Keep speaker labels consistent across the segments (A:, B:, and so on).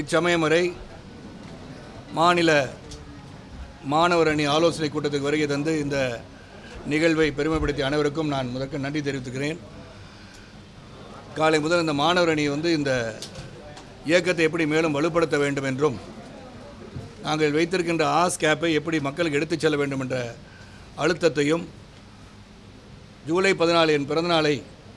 A: இச்சமயம் வரை மாநில மாணவர் அணி ஆலோசனை கூட்டத்துக்கு வருகை தந்து இந்த நிகழ்வை பெருமைப்படுத்திய அனைவருக்கும் நான் முதற்க நன்றி தெரிவித்துக்கிறேன் காலை முதல் இந்த மாணவர் அணி வந்து இந்த இயக்கத்தை எப்படி மேலும் வலுப்படுத்த வேண்டும் என்றும் நாங்கள் வைத்திருக்கின்ற ஆஸ் கேப்பை எப்படி மக்களுக்கு எடுத்துச் செல்ல வேண்டும் என்ற அழுத்தத்தையும் ஜூலை பதினாலு என் பிறந்தநாளை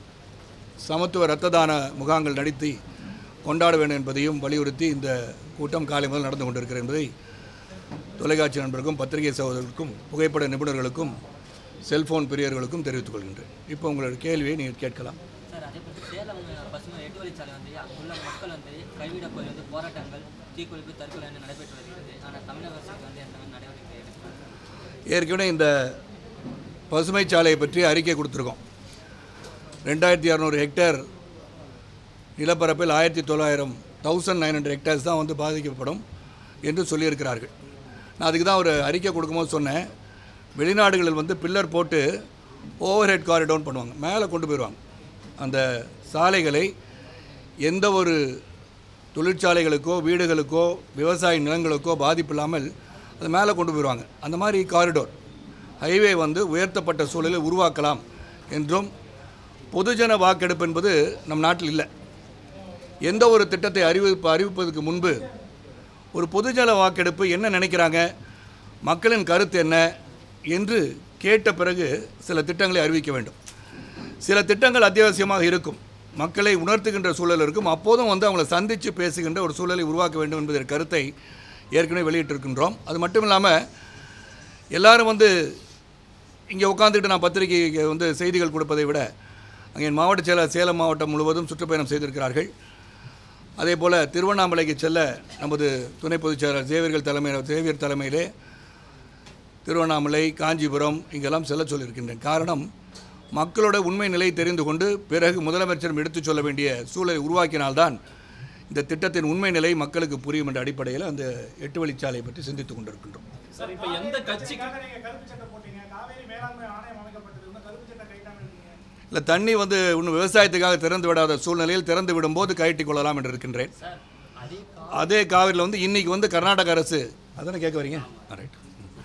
A: சமத்துவ இரத்த தான முகாங்கள் நடத்தி கொண்டாட வேண்டும் என்பதையும் வலியுறுத்தி இந்த கூட்டம் காலை முதல் நடந்து கொண்டிருக்கிறது என்பதை தொலைக்காட்சி நண்பர்களுக்கும் பத்திரிகை சகோதரர்களுக்கும் புகைப்பட நிபுணர்களுக்கும் செல்போன் பிரியர்களுக்கும் தெரிவித்துக் கொள்கின்றேன் இப்போ உங்களோட கேள்வியை நீங்கள் கேட்கலாம்
B: சார் அதே போல் சேலம் பசுமை எட்டு வழிச்சாலை வந்து அங்குள்ள மக்கள் வந்து கைவிட போய் வந்து போராட்டங்கள் தீக்குளிப்பு தற்கொலை வந்து நடைபெற்று வருகிறது ஆனால் தமிழக அரசுக்கு வந்து எந்த மாதிரி நடவடிக்கை எடுக்கிறாங்க
A: ஏற்கனவே இந்த பசுமை சாலையை பற்றி அறிக்கை கொடுத்துருக்கோம் ரெண்டாயிரத்தி இரநூறு ஹெக்டேர் நிலப்பரப்பில் ஆயிரத்தி தொள்ளாயிரம் தௌசண்ட் நைன் ஹண்ட்ரட் ஹெக்டேர்ஸ் தான் வந்து பாதிக்கப்படும் என்று சொல்லியிருக்கிறார்கள் நான் அதுக்கு தான் ஒரு அறிக்கை கொடுக்கும்போது சொன்னேன் வெளிநாடுகளில் வந்து பில்லர் போட்டு ஓவர் ஹெட் காரிடோன் பண்ணுவாங்க மேலே கொண்டு போயிடுவாங்க அந்த சாலைகளை எந்த ஒரு தொழிற்சாலைகளுக்கோ வீடுகளுக்கோ விவசாய நிலங்களுக்கோ பாதிப்பு இல்லாமல் அது மேலே கொண்டு போயிடுவாங்க அந்த மாதிரி காரிடோர் ஹைவே வந்து உயர்த்தப்பட்ட சூழலை உருவாக்கலாம் என்றும் பொதுஜன வாக்கெடுப்பு என்பது நம் நாட்டில் இல்லை எந்த ஒரு திட்டத்தை அறிவிப்பு அறிவிப்பதற்கு முன்பு ஒரு பொதுஜன வாக்கெடுப்பு என்ன நினைக்கிறாங்க மக்களின் கருத்து என்ன என்று கேட்ட பிறகு சில திட்டங்களை அறிவிக்க வேண்டும் சில திட்டங்கள் அத்தியாவசியமாக இருக்கும் மக்களை உணர்த்துகின்ற சூழல் இருக்கும் அப்போதும் வந்து அவங்கள சந்தித்து பேசுகின்ற ஒரு சூழலை உருவாக்க வேண்டும் என்பதன் கருத்தை ஏற்கனவே வெளியிட்டிருக்கின்றோம் அது மட்டும் இல்லாமல் எல்லாரும் வந்து இங்கே உட்காந்துக்கிட்டு நான் பத்திரிகை வந்து செய்திகள் கொடுப்பதை விட அங்கே என் மாவட்ட செயலர் சேலம் மாவட்டம் முழுவதும் சுற்றுப்பயணம் செய்திருக்கிறார்கள் அதே போல் திருவண்ணாமலைக்கு செல்ல நமது துணை பொதுச் செயலர் சேவியர்கள் தலைமை சேவியர் தலைமையிலே திருவண்ணாமலை காஞ்சிபுரம் இங்கெல்லாம் செல்ல சொல்லியிருக்கின்றேன் காரணம் மக்களோட உண்மை நிலை தெரிந்து கொண்டு பிறகு முதலமைச்சரும் எடுத்துச் சொல்ல வேண்டிய சூழலை உருவாக்கினால்தான் இந்த திட்டத்தின் உண்மை நிலை மக்களுக்கு புரியும் என்ற அடிப்படையில் அந்த எட்டு வழிச்சாலை பற்றி சிந்தித்துக் கொண்டிருக்கின்றோம்
C: சார் இப்ப எந்த கட்சிக்கு
D: நீங்க கருப்பு சட்டை போட்டீங்க காவேரி மேலாண்மை ஆணையம் அமைக்கப்பட்டது இன்னும் கருப்பு சட்டை கைட்டாம இருக்கீங்க
A: இல்லை தண்ணி வந்து இன்னும் விவசாயத்துக்காக திறந்து விடாத சூழ்நிலையில் திறந்து விடும்போது கழட்டிக் கொள்ளலாம் என்று இருக்கின்றேன்
B: சார் அதே கா
A: அதே காவிரியில் வந்து இன்னைக்கு வந்து கர்நாடக அரசு அதானே கேட்க வரீங்க ரைட்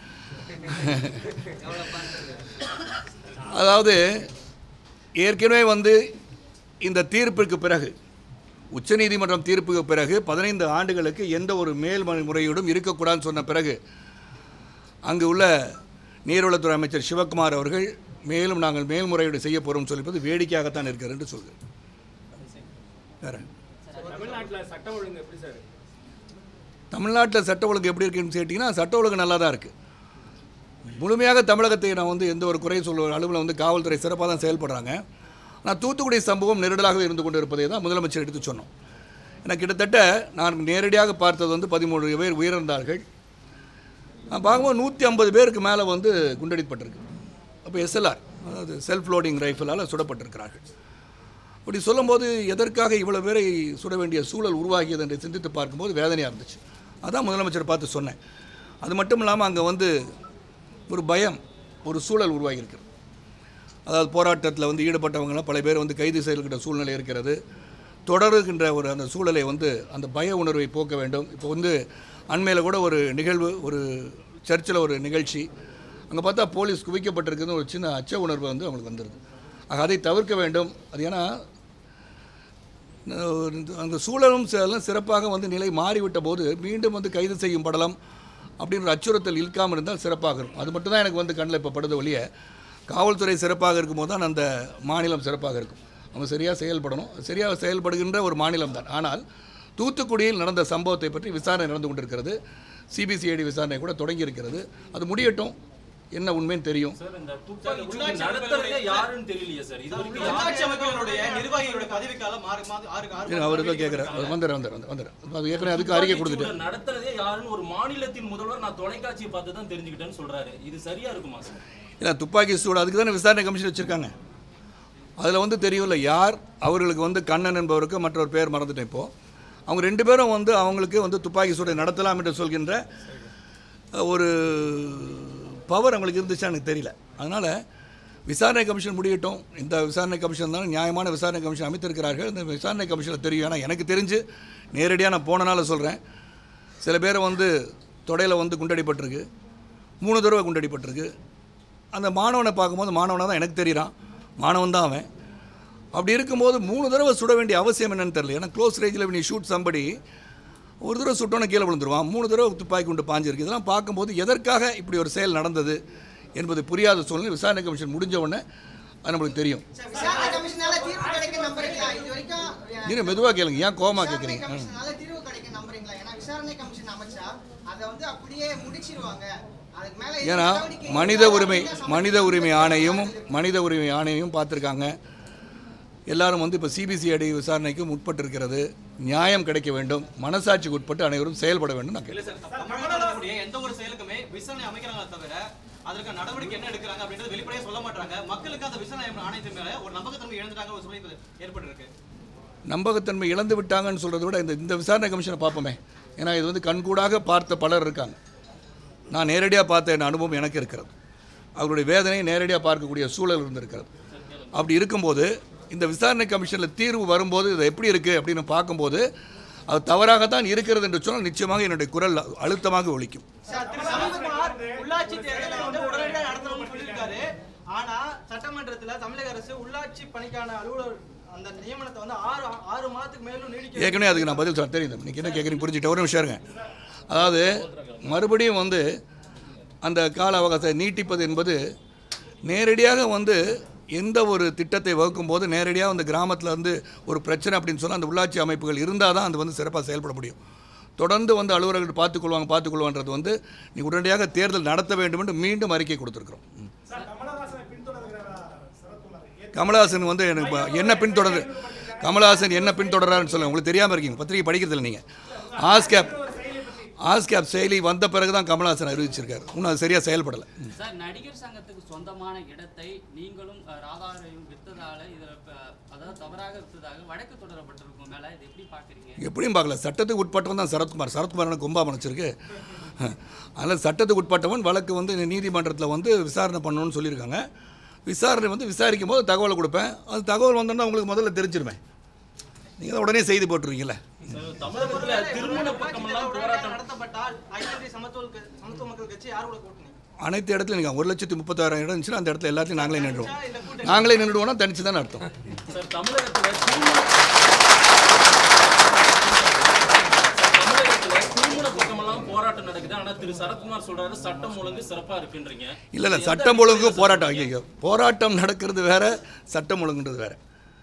A: அதாவது ஏற்கனவே வந்து இந்த தீர்ப்பிற்கு பிறகு உச்சநீதிமன்றம் தீர்ப்புக்கு பிறகு பதினைந்து ஆண்டுகளுக்கு எந்த ஒரு மேல்முறையீடும் இருக்கக்கூடாதுன்னு சொன்ன பிறகு அங்கு உள்ள நீர்வளத்துறை அமைச்சர் சிவகுமார் அவர்கள் மேலும் நாங்கள் மேல்முறையீடு செய்ய போகிறோம் சொல்லிப்பது வேடிக்கையாகத்தான் இருக்கிறது என்று சொல்கிறேன் வேற
C: தமிழ்நாட்டுல சட்டம் ஒழுங்கு எப்படி சார்
A: தமிழ்நாட்டில் சட்ட ஒழுங்கு எப்படி இருக்குன்னு கேட்டிங்கன்னா சட்ட ஒழுங்கு நல்லா தான் இருக்குது முழுமையாக தமிழகத்தை நான் வந்து எந்த ஒரு குறை சொல்ல அளவில் வந்து காவல்துறை சிறப்பாக தான் செயல்படுறாங்க ஆனால் தூத்துக்குடி சம்பவம் நெருடலாக இருந்து கொண்டு இருப்பதை தான் முதலமைச்சர் எடுத்து சொன்னோம் ஏன்னா கிட்டத்தட்ட நான் நேரடியாக பார்த்தது வந்து பதிமூணு பேர் உயிரிழந்தார்கள் நான் பார்க்கும்போது நூற்றி ஐம்பது பேருக்கு மேலே வந்து குண்டடிப்பட்டிருக்கு அப்போ எஸ்எல்ஆர் அதாவது செல்ஃப் லோடிங் ரைஃபிளால் சுடப்பட்டிருக்கிறார்கள் அப்படி சொல்லும்போது எதற்காக இவ்வளோ பேரை சுட வேண்டிய சூழல் உருவாகியது என்று சிந்தித்து பார்க்கும்போது வேதனையாக இருந்துச்சு அதான் முதலமைச்சர் பார்த்து சொன்னேன் அது மட்டும் இல்லாமல் அங்கே வந்து ஒரு பயம் ஒரு சூழல் உருவாகியிருக்கிறது அதாவது போராட்டத்தில் வந்து ஈடுபட்டவங்களாம் பல பேர் வந்து கைது செய்கின்ற சூழ்நிலை இருக்கிறது தொடருகின்ற ஒரு அந்த சூழலை வந்து அந்த பய உணர்வை போக்க வேண்டும் இப்போ வந்து அண்மையில் கூட ஒரு நிகழ்வு ஒரு சர்ச்சில் ஒரு நிகழ்ச்சி அங்கே பார்த்தா போலீஸ் குவிக்கப்பட்டிருக்குன்னு ஒரு சின்ன அச்ச உணர்வு வந்து அவங்களுக்கு வந்துடுது ஆக அதை தவிர்க்க வேண்டும் அது ஏன்னா அஹ் அந்த சூழலும் எல்லாம் சிறப்பாக வந்து நிலை மாறிவிட்ட போது மீண்டும் வந்து கைது செய்யும் படலம் அப்படின்ற அச்சுறுத்தல் இழுக்காமல் இருந்தால் சிறப்பாக இருக்கும் அது மட்டும் தான் எனக்கு வந்து கண்ணில் இப்போ படுத ஒழிய காவல்துறை சிறப்பாக இருக்கும்போது தான் அந்த மாநிலம் சிறப்பாக இருக்கும் அவங்க சரியாக செயல்படணும் சரியாக செயல்படுகின்ற ஒரு மாநிலம் தான் ஆனால் தூத்துக்குடியில் நடந்த சம்பவத்தை பற்றி விசாரணை நடந்து கொண்டிருக்கிறது சிபிசிஐடி விசாரணை கூட தொடங்கி இருக்கிறது அது முடியட்டும் என்ன உண்மைன்னு தெரியும்
C: சார் இந்த துப்பாக்கி சூடு நடத்துறதே யாருன்னு தெரியலையே சார் இது வரைக்கும் யாரு-
E: உள்ளாட்சி அமைப்புகளுடைய நிர்வாகிகளுடைய பதவிக்காலம் ஆறு மாதம் ஆறு ஆறு
A: அவர் தான் கேட்குறேன் வந்துடுறேன் வந்துடுறேன் வந்துடுறேன் அது ஏற்கனவே அதுக்கு அறிக்கை கொடுத்துட்டேன்
C: துப்பாக்கி சூடு நடத்துறதே யாருன்னு ஒரு மாநிலத்தின் முதல்வர் நான் தொலைக்காட்சியை பார்த்து தான் தெரிஞ்சுக்கிட்டேன்னு சொல்றாரு இது சரியா இருக்குமா சார்
A: இல்லை துப்பாக்கி சூடு அதுக்கு தானே விசாரணை கமிஷன் வச்சுருக்காங்க அதில் வந்து தெரியும்ல யார் அவர்களுக்கு வந்து கண்ணன் என்பவருக்கு மற்றொரு பேர் மறந்துட்டேன் இப்போது அவங்க ரெண்டு பேரும் வந்து அவங்களுக்கு வந்து துப்பாக்கி சூடை நடத்தலாம் என்று சொல்கின்ற அஹ், ஒரு பவர் அவங்களுக்கு இருந்துச்சா எனக்கு தெரியல அதனால் விசாரணை கமிஷன் முடியட்டும் இந்த விசாரணை கமிஷன் தான் நியாயமான விசாரணை கமிஷன் அமைத்திருக்கிறார்கள் இந்த விசாரணை கமிஷனில் தெரியும் ஏன்னா எனக்கு தெரிஞ்சு நேரடியாக நான் போனனால சொல்கிறேன் சில பேர் வந்து தொடையில் வந்து குண்டடிப்பட்டிருக்கு மூணு தடவை குண்டடிப்பட்டிருக்கு அந்த மாணவனை பார்க்கும்போது மாணவனாக தான் எனக்கு தெரியுறான் மாணவன் தான் அவன் அப்படி இருக்கும்போது மூணு தடவை சுட வேண்டிய அவசியம் என்னன்னு தெரியல ஏன்னா க்ளோஸ் ரேஞ்சில் நீ ஷூட் சம்படி ஒரு தடவை சுட்டோன்னே கீழே விழுந்துருவான் மூணு தடவை துப்பாக்கி கொண்டு பாஞ்சிருக்கு இதெல்லாம் பார்க்கும்போது எதற்காக இப்படி ஒரு செயல் நடந்தது என்பது புரியாத சூழ்நிலை விசாரணை கமிஷன் முடிஞ்ச உடனே அது நம்மளுக்கு தெரியும்
F: சார், விசாரணை கமிஷனால தீர்வு கிடைக்க நம்புறீங்களா இது வரைக்கும் அஹ்,
A: நீங்கள் மெதுவாக கேளுங்க ஏன் கோமா
F: விசாரணை
A: கேட்குறீங்க
F: கமிஷனால தீர்வு கிடைக்க நம்புறீங்களா ஏன்னா விசாரணை கமிஷன் அமைச்சா அதை வந்து அப்படியே முடிச்சிருவாங்க அதுக்கு மேல எதுவும்
A: ஏன்னா
F: நடவடிக்கை
A: மனித
F: எடுக்காத
A: உரிமை
F: அப்படின்னா
A: மனித உரிமை ஆணையமும் மனித உரிமை ஆணையமும் பார்த்துருக்காங்க எல்லாரும் வந்து இப்போ சிபிசிஐடி விசாரணைக்கு உட்பட்டிருக்கிறது நியாயம் கிடைக்க வேண்டும் மனசாட்சிக்கு உட்பட்டு அனைவரும் செயல்பட வேண்டும் நான்
E: இல்ல
A: கேட்கிறேன்
E: சார் தமிழ்நாட்டில் இருக்கக்கூடிய எந்த ஒரு செயலுக்குமே விசாரணை அமைக்கிறாங்களே தவிர அதற்கு நடவடிக்கை என்ன எடுக்கிறாங்க அப்படின்றது வெளிப்படையா சொல்ல மாட்டாங்க மக்களுக்கு அந்த விசாரணை ஆணையத்தின் மேல ஒரு நம்பகத்தன்மை இழந்துட்டாங்க ஒரு சூழ்நிலை ஏற்பட்டிருக்கு
A: நம்பகத்தன்மை இழந்து விட்டாங்கன்னு சொல்கிறத விட இந்த இந்த விசாரணை கமிஷனை பார்ப்போமே ஏன்னா இது வந்து கண்கூடாக பார்த்த பலர் இருக்காங்க நான் நேரடியாக பார்த்த என் அனுபவம் எனக்கு இருக்கிறது அவருடைய வேதனையை நேரடியாக பார்க்கக்கூடிய சூழல் இருந்திருக்கிறது அப்படி இருக்கும்போது இந்த விசாரணை கமிஷனில் தீர்வு வரும்போது இது எப்படி இருக்குது அப்படின்னு பார்க்கும்போது அது தவறாகத்தான் இருக்கிறது என்று சொன்னால் நிச்சயமாக என்னுடைய குரல் அழுத்தமாக ஒலிக்கும்
E: சார், திரு சரத்குமார் உள்ளாட்சி தேர்தலை வந்து உடனடியாக நடத்தணும்னு சொல்லியிருக்காரு ஆனா சட்டமன்றத்துல தமிழக அரசு உள்ளாட்சி பணிக்கான அலுவலர் அந்த நியமனத்தை வந்து ஆறு ஆறு மாதத்துக்கு மேலும் நீடிக்க
A: ஏற்கனவே அதுக்கு நான் பதில் சொல்ல தெரியுது நீங்கள் என்ன கேட்குறீங்க புரிஞ்சுட்டு ஒரு நிமிஷம் இருங்க அதாவது மறுபடியும் வந்து அந்த கால அவகாசத்தை நீட்டிப்பது என்பது நேரடியாக வந்து எந்த ஒரு திட்டத்தை வகுக்கும் போது நேரடியாக அந்த கிராமத்தில் வந்து ஒரு பிரச்சனை அப்படின்னு சொன்னால் அந்த உள்ளாட்சி அமைப்புகள் இருந்தால் தான் அது வந்து சிறப்பாக செயல்பட முடியும் தொடர்ந்து வந்து அலுவலர்கள் பார்த்துக்கொள்வாங்க பார்த்துக்கொள்வான்றது வந்து நீ உடனடியாக தேர்தல் நடத்த வேண்டும் என்று மீண்டும் அறிக்கை கொடுத்துருக்குறோம்
D: சார் கமலஹாசனை பின்தொடர்கிறாரா சரத்குமார் ஏற்கனவே
A: கமலஹாசன் வந்து எனக்கு ப- என்ன பின்தொடர்ந்து கமலஹாசன் என்ன பின்தொடர்றாருன்னு சொல்லுங்க உங்களுக்கு தெரியாமல் இருக்கீங்க பத்திரிகை படிக்கிறதில்ல நீங்கள் ஆஸ்கேப் ஆஸ்கேப் செயலி வந்த பிறகு தான் கமலஹாசன் அறிவிச்சிருக்காரு இன்னும் அது சரியாக செயல்படலை
G: சார் நடிகர் சங்கத்துக்கு சொந்தமான இடத்தை நீங்களும் அஹ், ராதாரையும் வித்ததால இதில் அதாவது தவறாக வித்ததாக வழக்கு தொடரப்பட்டிருக்கும் மேல இது எப்படி பார்க்குறீங்க
A: எப்படியும் பார்க்கல சட்டத்துக்கு உட்பட்டவன் தான் சரத்குமார் சரத்குமார் எனக்கு கொம்பா மனைச்சிருக்கு அதனால் சட்டத்துக்கு உட்பட்டவன் வழக்கு வந்து நீதிமன்றத்தில் வந்து விசாரணை பண்ணணும்னு சொல்லியிருக்காங்க விசாரணை வந்து விசாரிக்கும் போது தகவலை கொடுப்பேன் அது தகவல் வந்தோன்னா உங்களுக்கு முதல்ல தெரிஞ்சிருவேன் நீங்கள் தான் உடனே செய்தி போட்டுருவீங்கல்ல
C: தமிழகத்துல திருமண பக்கமெல்லாம் போராட்டம்
E: நடத்தப்பட்டால் அகில இந்திய சமத்துவ சமத்துவ மக்கள் கட்சி யாரோட கூட்டணி
A: அனைத்து இடத்துலையும் நீங்கள் ஒரு லட்சத்தி முப்பத்தாயிரம் இடம் இருந்துச்சுன்னா அந்த இடத்துல எல்லாத்தையும் நாங்களே நின்றுவோம் நாங்களே நின்றுடுவோம்னா தனிச்சு தானே அர்த்தம்
C: சார் தமிழகத்துல திருமண தமிழகத்துல திருமண பக்கமெல்லாம் போராட்டம் நடக்குது ஆனா திரு சரத்குமார் சொல்றாரு சட்டம் ஒழுங்கு சிறப்பா இருக்குன்றீங்க
A: இல்லை இல்லை சட்டம் ஒழுங்கு போராட்டம் ஐயோ போராட்டம் நடக்கிறது வேற சட்டம் ஒழுங்குன்றது வேற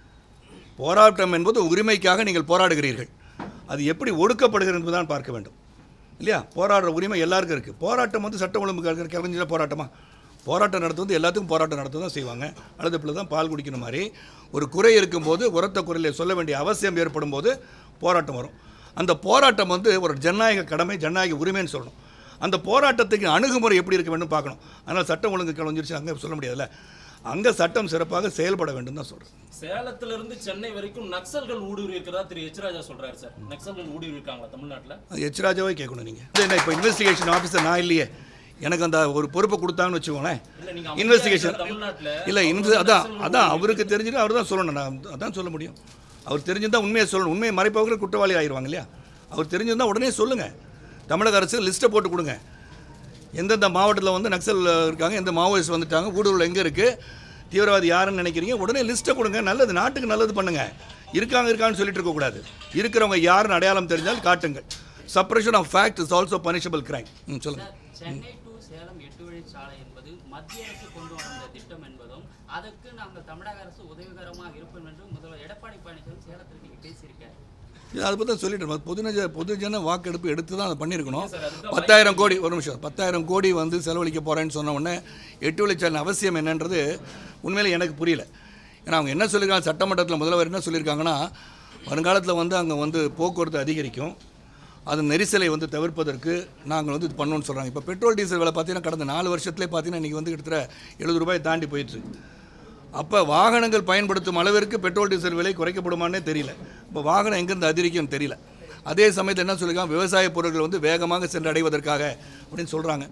A: போராட்டம் என்பது உரிமைக்காக நீங்கள் போராடுகிறீர்கள் அது எப்படி ஒடுக்கப்படுகிறது என்பதுதான் பார்க்க வேண்டும் இல்லையா போராடுற உரிமை எல்லாருக்கும் இருக்குது போராட்டம் வந்து சட்டம் ஒழுங்கு கலைஞர் போராட்டமா போராட்டம் நடத்துவது எல்லாத்துக்கும் போராட்டம் நடத்த தான் செய்வாங்க அழுத பிள்ளை தான் பால் குடிக்கணும் மாதிரி ஒரு குறை இருக்கும்போது உரத்த குறையில சொல்ல வேண்டிய அவசியம் ஏற்படும் போது போராட்டம் வரும் அந்த போராட்டம் வந்து ஒரு ஜனநாயக கடமை ஜனநாயக உரிமைன்னு சொல்லணும் அந்த போராட்டத்துக்கு அணுகுமுறை எப்படி இருக்க வேண்டும் பார்க்கணும் அதனால் சட்டம் ஒழுங்கு கலைஞ்சிருச்சு அங்கே சொல்ல முடியாதுல்ல அங்கே சட்டம் சிறப்பாக செயல்பட வேண்டும் தான் சொல்கிறேன்
C: சேலத்துல இருந்து சென்னை வரைக்கும் நக்சல்கள் ஊடுருவி இருக்கிறதா திரு எச் ராஜா சொல்றாரு சார் நக்சல்கள் ஊடுருவி இருக்காங்களா தமிழ்நாட்டுல
A: அது எச் ராஜாவே கேட்கணும் நீங்கள் என்ன இப்போ இன்வெஸ்டிகேஷன் ஆஃபீஸர் நான் இல்லையே எனக்கு அந்த ஒரு பொறுப்பை கொடுத்தாங்கன்னு வச்சுக்கோங்களேன்
C: இல்ல, நீங்க
A: இன்வெஸ்டிகேஷன்
C: தமிழ்நாட்டுல
A: இல்லை இன்வெஸ்ட் அதான் அதான் அவருக்கு தெரிஞ்சுட்டு அவர் தான் சொல்லணும் நான் அதான் சொல்ல முடியும் அவர் தெரிஞ்சிருந்தா உண்மையை சொல்லணும் உண்மையை மறைப்பவர்கள் குற்றவாளி ஆயிடுவாங்க இல்லையா அவர் தெரிஞ்சிருந்தா உடனே சொல்லுங்கள் தமிழக அரசு லிஸ்ட்டை போட்டு கொடுங்க எந்தெந்த மாவட்டத்தில் வந்து நக்சல் இருக்காங்க எந்த மாவோயிஸ்ட் வந்துட்டாங்க ஊடுருவல் எங்கே இருக்குது தீவிரவாதி யாருன்னு நினைக்கிறீங்க உடனே லிஸ்ட்டை கொடுங்க நல்லது நாட்டுக்கு நல்லது பண்ணுங்கள் இருக்காங்க இருக்கான்னு சொல்லிட்டு இருக்கக்கூடாது இருக்கிறவங்க யாருன்னு அடையாளம் தெரிஞ்சால் காட்டுங்கள் suppression of fact is also punishable crime ம் சொல்லுங்கள்
G: சார் சென்னை டு சேலம் எட்டு வழிச்சாலை என்பது மத்திய அரசு கொண்டு வந்த திட்டம் என்பதும் அதற்கு நாங்கள் தமிழக அரசு உதவிகரமாக இருப்போம் என்று முதல்வர் எடப்பாடி பழனிசாமி சேலத்தில் நீங்கள் பேசியிருக்காரு
A: இது அதை பற்றி தான் சொல்லிட்டு பொதுஜன பொதுஜன வாக்கெடுப்பு எடுத்து தான் அதை பண்ணியிருக்கணும் பத்தாயிரம் கோடி ஒரு நிமிஷம் பத்தாயிரம் கோடி வந்து செலவழிக்க போகிறேன்னு சொன்ன உடனே எட்டு வழிச்சாலை அவசியம் என்னன்றது உண்மையிலே எனக்கு புரியல ஏன்னா அவங்க என்ன சொல்லியிருக்காங்க சட்டமன்றத்தில் முதல்வர் என்ன சொல்லியிருக்காங்கன்னா வருங்காலத்தில் வந்து அங்கே வந்து போக்குவரத்து அதிகரிக்கும் அது நெரிசலை வந்து தவிர்ப்பதற்கு நாங்கள் வந்து இது பண்ணணும்னு சொல்கிறாங்க இப்போ பெட்ரோல் டீசல் விலை பார்த்தீங்கன்னா கடந்த நாலு வருஷத்துலேயே பார்த்தீங்கன்னா இன்றைக்கி வந்து கிட்டத்தட்ட எழுபது ரூபாய் தாண்டி போயிட்டுருக்கு அப்போ வாகனங்கள் பயன்படுத்தும் அளவிற்கு பெட்ரோல் டீசல் விலை குறைக்கப்படுமானே தெரியல இப்போ வாகனம் எங்கேருந்து அதிகரிக்கும் தெரியல அதே சமயத்தில் என்ன சொல்லியிருக்காங்க விவசாய பொருட்கள் வந்து வேகமாக சென்றடைவதற்காக அப்படின்னு சொல்கிறாங்க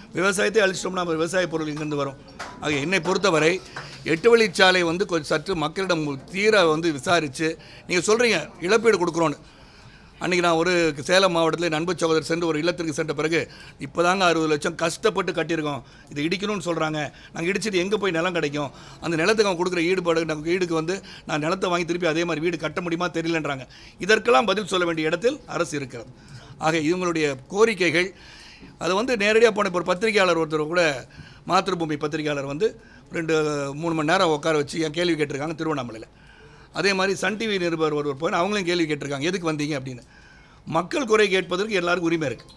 A: விவசாயத்தை அழிச்சிட்டோம்னா நம்ம விவசாய பொருள் இங்கேருந்து வரும் ஆக என்னை பொறுத்தவரை எட்டு வழிச்சாலை வந்து கொஞ்சம் சற்று மக்களிடம் தீர வந்து விசாரித்து நீங்கள் சொல்கிறீங்க இழப்பீடு கொடுக்குறோன்னு அன்றைக்கி நான் ஒரு சேலம் மாவட்டத்தில் என் அன்பு சகோதரர் சென்று ஒரு இல்லத்திற்கு சென்ற பிறகு இப்போ தாங்க அறுபது லட்சம் கஷ்டப்பட்டு கட்டியிருக்கோம் இதை இடிக்கணும்னு சொல்கிறாங்க நாங்கள் இடிச்சிட்டு எங்கே போய் நிலம் கிடைக்கும் அந்த நிலத்துக்கு அவங்க கொடுக்குற ஈடுபாடு நமக்கு ஈடுக்கு வந்து நான் நிலத்தை வாங்கி திருப்பி அதே மாதிரி வீடு கட்ட முடியுமா தெரியலன்றாங்க இதற்கெல்லாம் பதில் சொல்ல வேண்டிய இடத்தில் அரசு இருக்கிறது ஆக இவங்களுடைய கோரிக்கைகள் அதை வந்து நேரடியாக போன இப்போ ஒரு பத்திரிகையாளர் ஒருத்தர் கூட மாத்திருபூமி பத்திரிகையாளர் வந்து ரெண்டு மூணு மணி நேரம் உட்கார வச்சு என் கேள்வி கேட்டிருக்காங்க திருவண்ணாமலையில் அதே மாதிரி சன் டிவி நிருபர் ஒருவர் போய் அவங்களும் கேள்வி கேட்டிருக்காங்க எதுக்கு வந்தீங்க அப்படின்னு மக்கள் குறை கேட்பதற்கு எல்லாருக்கும் உரிமை இருக்குது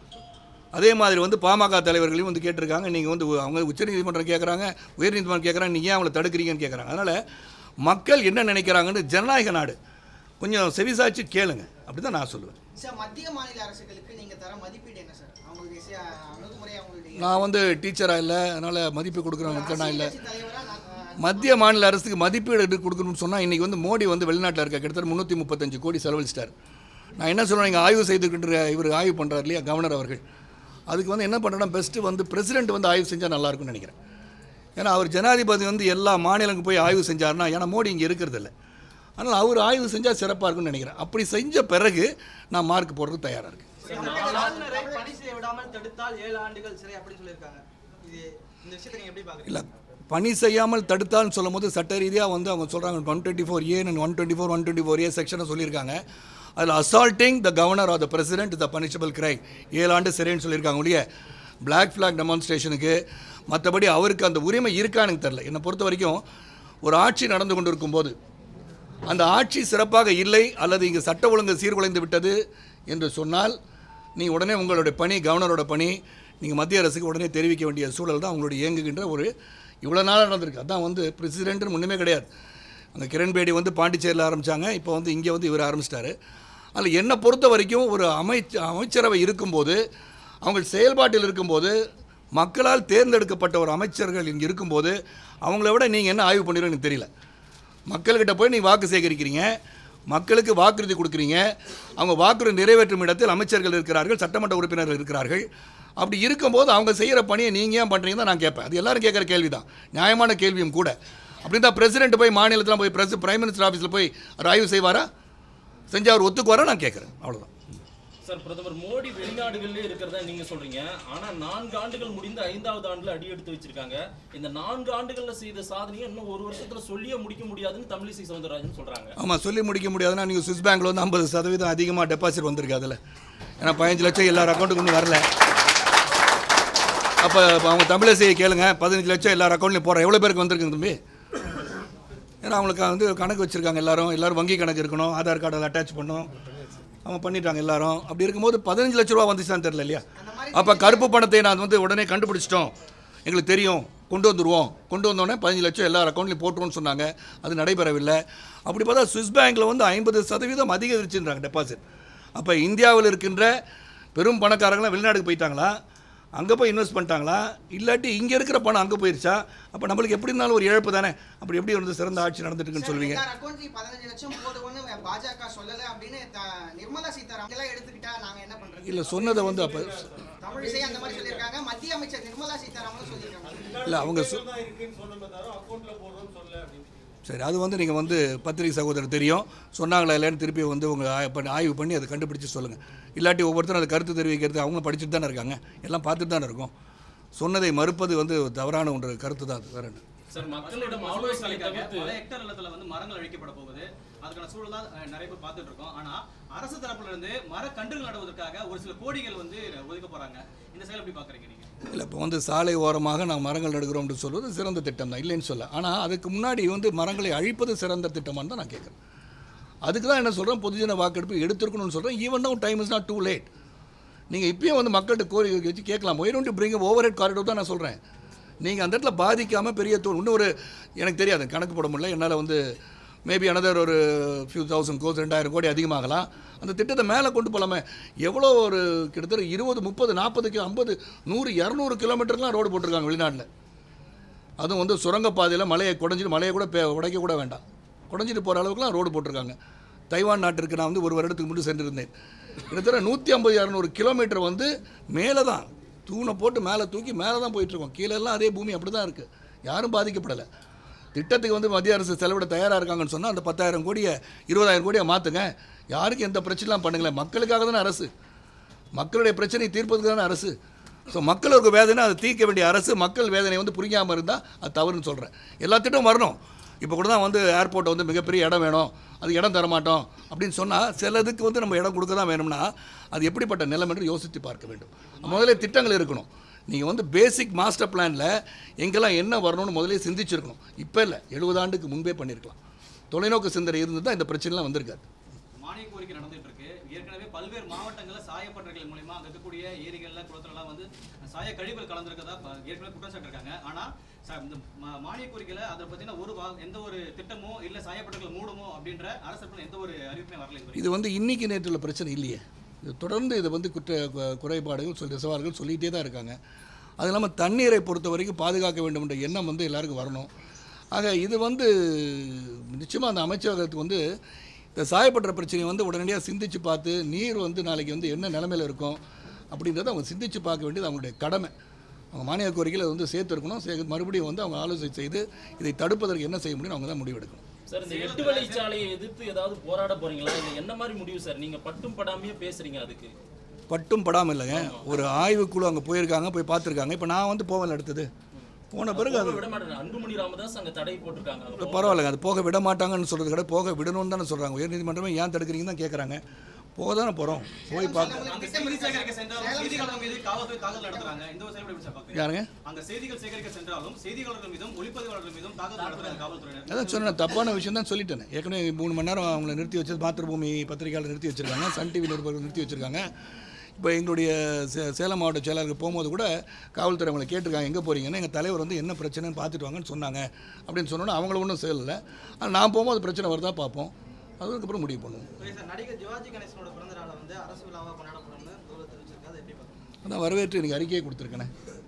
A: அதே மாதிரி வந்து பாமக தலைவர்களையும் வந்து கேட்டிருக்காங்க நீங்கள் வந்து அவங்க உச்சநீதிமன்றம் கேட்குறாங்க உயர்நீதிமன்றம் கேட்குறாங்க நீங்கள் ஏன் அவங்கள தடுக்கிறீங்கன்னு கேட்குறாங்க அதனால் மக்கள் என்ன நினைக்கிறாங்கன்னு ஜனநாயக நாடு கொஞ்சம் செவிசாய்ச்சி கேளுங்க அப்படி தான் நான் சொல்லுவேன்
F: சார் மத்திய மாநில அரசுகளுக்கு நீங்க தர மதிப்பீடு என்ன சார் அவங்களுடைய சி- அணுகுமுறை அவங்களுடைய
A: நான் வந்து டீச்சராக இல்லை அதனால் மதிப்பு கொடுக்குறவங்க நான் இல்லை
F: அரசியல் கட்சி தலைவரா நான், அஹ்,
A: மத்திய மாநில அரசுக்கு மதிப்பீடு எடுத்து கொடுக்கணும்னு சொன்னால் இன்றைக்கி வந்து மோடி வந்து வெளிநாட்டில் இருக்க கிட்டத்தட்ட முந்நூற்றி முப்பத்தஞ்சு கோடி செலவழிச்சிட்டார் நான் என்ன சொல்கிறேன் இங்கே ஆய்வு செய்துக்கிட்டு இவர் ஆய்வு பண்ணுறார் இல்லையா கவர்னர் அவர்கள் அதுக்கு வந்து என்ன பண்ணுறோன்னா பெஸ்ட்டு வந்து பிரசிடென்ட் வந்து ஆய்வு செஞ்சால் நல்லாயிருக்கும்னு நினைக்கிறேன் ஏன்னா அவர் ஜனாதிபதி வந்து எல்லா மாநிலங்களுக்கும் போய் ஆய்வு செஞ்சார்னா ஏன்னா மோடி இங்கே இருக்கிறது இல்லை அதனால் அவர் ஆய்வு செஞ்சால் சிறப்பாக இருக்கும்னு நினைக்கிறேன் அப்படி செஞ்ச பிறகு நான் மார்க் போடுறதுக்கு தயாராக இருக்கேன்
E: ஆளுநரை பணி செய்ய விடாமல் தடுத்தால் ஏழு ஆண்டுகள் சிறை அப்படின்னு சொல்லியிருக்காங்க இது இந்த விஷயத்தை நீங்க எப்படி பாக்குறீங்க
A: இல்லை பணி செய்யாமல் தடுத்தான்னு சொல்லும் போது சட்ட ரீதியாக வந்து அவங்க சொல்கிறாங்க one twenty four A one twenty four one twenty four A செக்ஷனை சொல்லியிருக்காங்க அதில் assaulting the governor or the president the punishable crime ஏழு ஆண்டு சிறைன்னு சொல்லியிருக்காங்க ஒழிய பிளாக் ஃப்ளாக் டெமான்ஸ்ட்ரேஷனுக்கு மற்றபடி அவருக்கு அந்த உரிமை இருக்கான்னு எனக்கு தெரில என்னை பொறுத்த வரைக்கும் ஒரு ஆட்சி நடந்து கொண்டு இருக்கும்போது அந்த ஆட்சி சிறப்பாக இல்லை அல்லது இங்கு சட்ட ஒழுங்கு சீர்குலைந்து விட்டது என்று சொன்னால் நீ உடனே உங்களுடைய பணி கவர்னரோட பணி நீங்கள் மத்திய அரசுக்கு உடனே தெரிவிக்க வேண்டிய சூழல் தான் உங்களுடைய இயங்குகின்ற ஒரு இவ்வளோ நாள் நடந்திருக்கு அதான் வந்து பிரசிடென்ட்னு ஒன்றுமே கிடையாது அங்கே கிரண்பேடி வந்து பாண்டிச்சேரியில் ஆரம்பித்தாங்க இப்போ வந்து இங்கே வந்து இவர் ஆரம்பிச்சிட்டாரு அதில் என்னை பொறுத்த வரைக்கும் ஒரு அமைச்ச அமைச்சரவை இருக்கும்போது அவங்க செயல்பாட்டில் இருக்கும்போது மக்களால் தேர்ந்தெடுக்கப்பட்ட ஒரு அமைச்சர்கள் இங்கே இருக்கும்போது அவங்கள விட நீங்கள் என்ன ஆய்வு பண்ணிடுன்னு எனக்கு தெரியல மக்கள்கிட்ட போய் நீ வாக்கு சேகரிக்கிறீங்க மக்களுக்கு வாக்குறுதி கொடுக்குறீங்க அவங்க வாக்குறுதி நிறைவேற்றும் இடத்தில் அமைச்சர்கள் இருக்கிறார்கள் சட்டமன்ற உறுப்பினர்கள் இருக்கிறார்கள் அப்படி இருக்கும்போது அவங்க செய்கிற பணியை நீங்கள் ஏன் பண்ணுறீங்கன்னு தான் நான் கேட்பேன் அது எல்லாரும் கேட்குற கேள்வி தான் நியாயமான கேள்வியும் கூட அப்படி தான் பிரசிடென்ட் போய் மாநிலத்தில் போய் பிரஸ் பிரைம் மினிஸ்டர் ஆஃபீஸில் போய் அவர் ஆய்வு செய்வாரா செஞ்சு அவர் ஒத்துக்குவாரா நான் கேட்குறேன் அவ்வளோதான்
C: சார் பிரதமர் மோடி வெளிநாடுகளிலே இருக்கிறதா நீங்க சொல்றீங்க ஆனா நான்கு ஆண்டுகள் முடிந்து ஐந்தாவது ஆண்டுல அடி எடுத்து வச்சிருக்காங்க இந்த நான்கு ஆண்டுகள்ல செய்த சாதனையை இன்னும் ஒரு வருஷத்துல சொல்லியே முடிக்க முடியாதுன்னு தமிழிசை சவுந்தரராஜன் சொல்றாங்க
A: ஆமாம் சொல்லி முடிக்க முடியாதுன்னா நீங்கள் சுவிஸ் பேங்க்கில் வந்து ஐம்பது சதவீதம் அதிகமாக டெபாசிட் வந்திருக்கு அதில் ஏன்னா பதினஞ்சு லட்சம் எல்லார் அக்கௌண்ட்டுக்கு இன்னும் வரல அப்போ அவங்க தமிழிசையை கேளுங்க பதினஞ்சு லட்சம் எல்லார் அக்கௌண்ட்லையும் போகிறோம் எவ்வளோ பேருக்கு வந்திருக்குங்க தம்பி ஏன்னா அவங்களுக்கு வந்து கணக்கு வச்சுருக்காங்க எல்லாரும் எல்லாரும் வங்கி கணக்கு இருக்கணும் ஆதார் கார்டில் அட்டாச் பண்ணணும் அவங்க பண்ணிட்டாங்க எல்லாரும் அப்படி இருக்கும்போது பதினஞ்சு லட்ச ரூபா வந்துச்சுன்னு தெரியல இல்லையா அப்போ கருப்பு பணத்தை நான் வந்து உடனே கண்டுபிடிச்சிட்டோம் எங்களுக்கு தெரியும் கொண்டு வந்துடுவோம் கொண்டு வந்தோடனே பதினஞ்சு லட்சம் எல்லா அக்கௌண்ட்லையும் போட்டுருவோம்னு சொன்னாங்க அது நடைபெறவில்லை அப்படி பார்த்தா சுவிஸ் பேங்க்கில் வந்து ஐம்பது சதவீதம் அதிகரிச்சுன்றாங்க டெபாசிட் அப்போ இந்தியாவில் இருக்கின்ற பெரும் பணக்காரங்களாம் வெளிநாடுக்கு போயிட்டாங்களா அங்கே போய் இன்வெஸ்ட் பண்ணிட்டாங்களா இல்லாட்டி இங்கே இருக்கிற பணம் அங்கே போயிருச்சா அப்போ நம்மளுக்கு எப்படி இருந்தாலும் ஒரு இழப்பு தானே அப்படி எப்படி வந்து சிறந்த ஆட்சி நடந்துட்டு இருக்குன்னு சொல்லுவீங்க
F: எல்லார் அக்கௌண்ட்லயும் பதினஞ்சு லட்சம் போடுவோம்னு பாஜக சொல்லல அப்படின்னு த- நிர்மலா சீதாராமன் எல்லாம் எடுத்துக்கிட்டா நாங்க என்ன பண்றது
A: இல்லை சொன்னதை வந்து அப்போ
F: தமிழிசை அந்த மாதிரி சொல்லியிருக்காங்க மத்திய அமைச்சர் நிர்மலா சீதாராமன் சொல்லியிருக்காங்க
A: இல்லை அவங்க சொ- சரி அது வந்து நீங்கள் வந்து பத்திரிகை சகோதரர் தெரியும் சொன்னாங்களா இல்லைன்னு திருப்பி வந்து உங்கள் ஆய் பண்ணி ஆய்வு பண்ணி அதை கண்டுபிடிச்சு சொல்லுங்கள் இல்லாட்டி ஒவ்வொருத்தரும் அதை கருத்து தெரிவிக்கிறது அவங்க படிச்சுட்டு தானே இருக்காங்க எல்லாம் பார்த்துட்டு தானே இருக்கும் சொன்னதை மறுப்பது வந்து தவறான ஒன்று கருத்து தான் அது வேற என்ன
C: சார் மக்களிடம் ஆலோசனை தவிர்த்து
E: பல ஹெக்டர் நிலத்துல வந்து மரங்கள் அழிக்கப்பட போகுது அதுக்கான சூழல் தான் அஹ், நிறைய பேர் பார்த்துட்டு இருக்கோம் ஆனா அரசு தரப்புல இருந்து மரக்கன்றுகள் நடுவதற்காக ஒரு சில கோடிகள் வந்து ஒதுக்க போறாங்க இந்த செயல் எப்படி பாக்குறீங்க நீங்க
A: இல்லை இப்போ வந்து சாலை ஓரமாக நான் மரங்கள் நடுகிறோம்னு சொல்வது சிறந்த திட்டம் தான் இல்லைன்னு சொல்ல ஆனால் அதுக்கு முன்னாடி வந்து மரங்களை அழிப்பது சிறந்த திட்டமான்னு தான் நான் கேட்குறேன் அதுக்கு தான் என்ன சொல்கிறேன் பொதுஜன வாக்கெடுப்பு எடுத்துருக்கணும்னு சொல்கிறேன் even now time is not too late நீங்கள் இப்பயும் வந்து மக்கள்கிட்ட கோரிக்கை வச்சு கேட்கலாம் why don't bring overhead corridor தான் நான் சொல்கிறேன் நீங்கள் அந்த இடத்துல பாதிக்காமல் பெரிய தூள் இன்னும் ஒரு எனக்கு தெரியாது கணக்கு போட முடியல என்னால் வந்து மேபி அனதர் ஒரு ஃபியூ தௌசண்ட் கோஸ் ரெண்டாயிரம் கோடி அதிகமாகலாம் அந்த திட்டத்தை மேலே கொண்டு போகலாமே எவ்வளோ ஒரு கிட்டத்தட்ட இருபது முப்பது நாற்பதுக்கு ஐம்பது நூறு இரநூறு கிலோமீட்டர்லாம் ரோடு போட்டிருக்காங்க வெளிநாட்டில் அதுவும் வந்து சுரங்கப்பாதையில் மலையை குடஞ்சிட்டு மலையை கூட பே உடைக்க கூட வேண்டாம் குடஞ்சிட்டு போகிற அளவுக்குலாம் ரோடு போட்டிருக்காங்க தைவான் நாட்டிற்கு நான் வந்து ஒரு வருடத்துக்கு முன்பு சென்றிருந்தேன் கிட்டத்தட்ட நூற்றி ஐம்பது இரநூறு கிலோமீட்டர் வந்து மேலே தான் தூணை போட்டு மேலே தூக்கி மேலே தான் போயிட்டுருக்கோம் கீழெல்லாம் அதே பூமி அப்படி தான் இருக்குது யாரும் பாதிக்கப்படலை திட்டத்துக்கு வந்து மத்திய அரசு செலவிட தயாராக இருக்காங்கன்னு சொன்னால் அந்த பத்தாயிரம் கோடியை இருபதாயிரம் கோடியை மாற்றுங்க யாருக்கும் எந்த பிரச்சனைலாம் பண்ணுங்களேன் மக்களுக்காக தானே அரசு மக்களுடைய பிரச்சனையை தீர்ப்பதுக்கு தானே அரசு ஸோ மக்களுக்கு வேதனை அதை தீர்க்க வேண்டிய அரசு மக்கள் வேதனை வந்து புரியாமல் இருந்தால் அது தவறுன்னு சொல்கிறேன் எல்லா திட்டமும் வரணும் இப்போ கூட தான் வந்து ஏர்போர்ட்டை வந்து மிகப்பெரிய இடம் வேணும் அது இடம் தர மாட்டோம் அப்படின்னு சொன்னால் சிலதுக்கு வந்து நம்ம இடம் கொடுக்க தான் வேணும்னா அது எப்படிப்பட்ட நிலம் என்று யோசித்து பார்க்க வேண்டும் முதல்ல திட்டங்கள் இருக்கணும் நீங்கள் வந்து பேசிக் மாஸ்டர் பிளானில் எங்கெல்லாம் என்ன வரணும்னு முதலே சிந்திச்சிருக்கணும் இப்போ இல்லை எழுபது ஆண்டுக்கு முன்பே பண்ணியிருக்கலாம் தொலைநோக்கு சிந்தனை இருந்து தான் இந்த பிரச்சனைலாம் வந்திருக்காது
H: மானிய கோரிக்கை நடந்துட்டு இருக்கு ஏற்கனவே பல்வேறு மாவட்டங்களில் சாயப்பட்டறைகள் மூலியமா அங்க இருக்கக்கூடிய ஏரிகள்ல குளத்துலலாம் வந்து சாய கழிவுகள் கலந்துருக்கதா ப- ஏற்கனவே குற்றம் சாட்டிருக்காங்க ஆனா ச- இந்த மா- மானிய கோரிக்கையில அதை பத்தின ஒரு வா- எந்த ஒரு திட்டமோ இல்ல சாயப்பட்டறைகள் மூடுமோ அப்படின்ற அரசு தரப்புல எந்த ஒரு அறிவிப்புமே வரல இது
A: இது வந்து இன்னைக்கு நேற்று உள்ள பிரச்சனை இல்லையே இது தொடர்ந்து இது வந்து குற்ற கு- குறைபாடுகள் சொல்லி சவால்கள் சொல்லிகிட்டே தான் இருக்காங்க அது இல்லாமல் தண்ணீரை பொறுத்த வரைக்கும் பாதுகாக்க வேண்டும் என்ற எண்ணம் வந்து எல்லாருக்கும் வரணும் ஆக இது வந்து நிச்சயமாக அந்த அமைச்சகத்துக்கு வந்து இந்த சாயப்பட்ட பிரச்சனையை வந்து உடனடியாக சிந்திச்சு பார்த்து நீர் வந்து நாளைக்கு வந்து என்ன நிலமையில இருக்கும் அப்படின்றத அவங்க சிந்திச்சு பார்க்க வேண்டியது அவங்களுடைய கடமை அவங்க மானிய கோரிக்கையில் அதை வந்து சேர்த்துருக்கணும் சே மறுபடியும் வந்து அவங்க ஆலோசனை செய்து இதை தடுப்பதற்கு என்ன செய்ய முடியும் அவங்க தான் முடிவெடுக்கணும்
C: சார் இந்த எட்டு வழிச்சாலையை எதிர்த்து ஏதாவது போராட போறீங்களா இல்ல என்ன மாதிரி முடிவு சார் நீங்க பட்டும் படாமையே பேசுறீங்க அதுக்கு
A: பட்டும் படாமல் இல்லைங்க ஒரு ஆய்வுக்குழு அங்கே போயிருக்காங்க போய் பார்த்துருக்காங்க இப்போ நான் வந்து போவேன் அடுத்தது போன பிறகு அது
C: போக விட மாட்டேன் அன்புமணி ராமதாஸ் அங்க தடை போட்டிருக்காங்க அங்க போக-
A: பரவாயில்லைங்க அது போக விட மாட்டாங்கன்னு சொல்கிறது கூட போக விடணும்னு தானே சொல்கிறாங்க உயர்நீதிமன்றமே ஏன் தடுக்கிறீங்கன்னு தான் கேட்குறாங்க போக தானே போகிறோம் போய் பார்க்க
H: அங்க செய்தி சேகரிக்க சென்றாலும் செய்தியாளர்கள் மீது காவல்துறை தாக்குதல் நடத்துறாங்க இந்த ஒரு செயல்பாடு எப்படி சார் பாக்குறீங்க
A: யாருங்க
H: அங்க செய்திகள் சேகரிக்க சென்றாலும் செய்தியாளர்கள் மீதும் ஒளிப்பதிவாளர்கள் மீதும் தாக்குதல் நடத்துறாங்க காவல்துறையினர்
A: அதான் சொன்னேன் தப்பான விஷயம் தான் சொல்லிட்டேன் ஏற்கனவே மூணு மணி நேரம் அவங்கள நிறுத்தி வச்சு மாத்திருபூமி பத்திரிகையாளர் நிறுத்தி வச்சுருக்காங்க சன் டிவி நிருபர்கள் நிறுத்தி வச்சுருக்காங்க இப்போ எங்களுடைய சே சேலம் மாவட்ட செயலாளருக்கு போகும்போது கூட காவல்துறை அவங்களை கேட்டிருக்காங்க எங்கே போகிறீங்கன்னா எங்கள் தலைவர் வந்து என்ன பிரச்சனைன்னு பார்த்துட்டு வாங்கன்னு சொன்னாங்க அப்படின்னு சொன்னோன்னே அவங்கள ஒன்றும் செய்யலை ஆனால் நான் போகும்போது பிரச்சனை வருதா பார்ப்போம் அதுக்கப்புறம் முடிவு பண்ணுவோம்
E: சரி சார் நடிகர் சிவாஜி கணேசனோட பிறந்த நாளை வந்து அரசு விழாவாக கொண்டாடப்படும்னு முதல்வர் தெரிவிச்சிருக்காரு அதை எப்படி பார்க்குறீங்க
A: அதான் வரவேற்று எனக்கு அறிக்கையை கொடுத்துருக்கேனே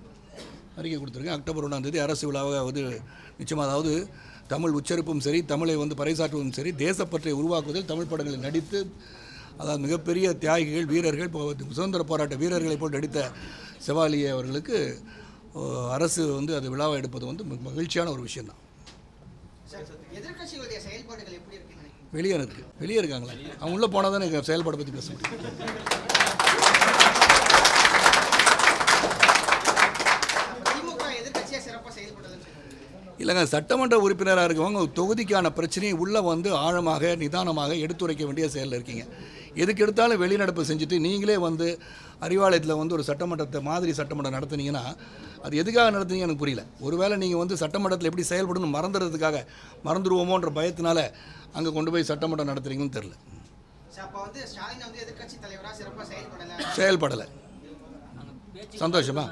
A: அறிக்கை கொடுத்துருக்கேன் அக்டோபர் ஒன்றாம் தேதி அரசு விழாவாக வந்து நிச்சயமாக அதாவது தமிழ் உச்சரிப்பும் சரி தமிழை வந்து பறைசாற்றுவதும் சரி தேசப்பற்றை உருவாக்குவதில் தமிழ் படங்களில் நடித்து அதாவது மிகப்பெரிய தியாகிகள் வீரர்கள் இப்போ சுதந்திர போராட்ட வீரர்களை போல் நடித்த செவாலியே அவர்களுக்கு ஓ, அரசு வந்து அது விழாவை எடுப்பது வந்து மிக மகிழ்ச்சியான ஒரு விஷயம்தான்
F: சார் எதிர்க்கட்சிகளுடைய செயல்பாடுகள் எப்படி இருக்குன்னு நினைக்கிறீங்க
A: வெளியே இருக்கு வெளியே இருக்காங்களே அவங்க உள்ளே போனால் தானே எனக்கு செயல்பாடை பற்றி பேச முடியும்
F: திமுக எதிர்க்கட்சியா சிறப்பா செயல்படுதுன்னு சொல்லுவாங்க
A: இல்லைங்க சட்டமன்ற உறுப்பினராக இருக்கவங்க தொகுதிக்கான பிரச்சனையை உள்ளே வந்து ஆழமாக நிதானமாக எடுத்துரைக்க வேண்டிய செயலில் இருக்கீங்க எதுக்கு எடுத்தாலும் வெளிநடப்பு செஞ்சுட்டு நீங்களே வந்து அறிவாலயத்தில் வந்து ஒரு சட்டமன்றத்தை மாதிரி சட்டமன்றம் நடத்துனீங்கன்னா அது எதுக்காக நடத்துனீங்க எனக்கு புரியல ஒருவேளை நீங்கள் வந்து சட்டமன்றத்தில் எப்படி செயல்படணும் மறந்துடுறதுக்காக மறந்துடுவோமோன்ற பயத்தினால அங்கே கொண்டு போய் சட்டமன்றம் நடத்துறீங்கன்னு தெரில
F: சார் அப்ப வந்து ஸ்டாலின் வந்து எதிர்க்கட்சி தலைவரா சிறப்பா செயல்படல
A: செயல்படலை சந்தோஷமா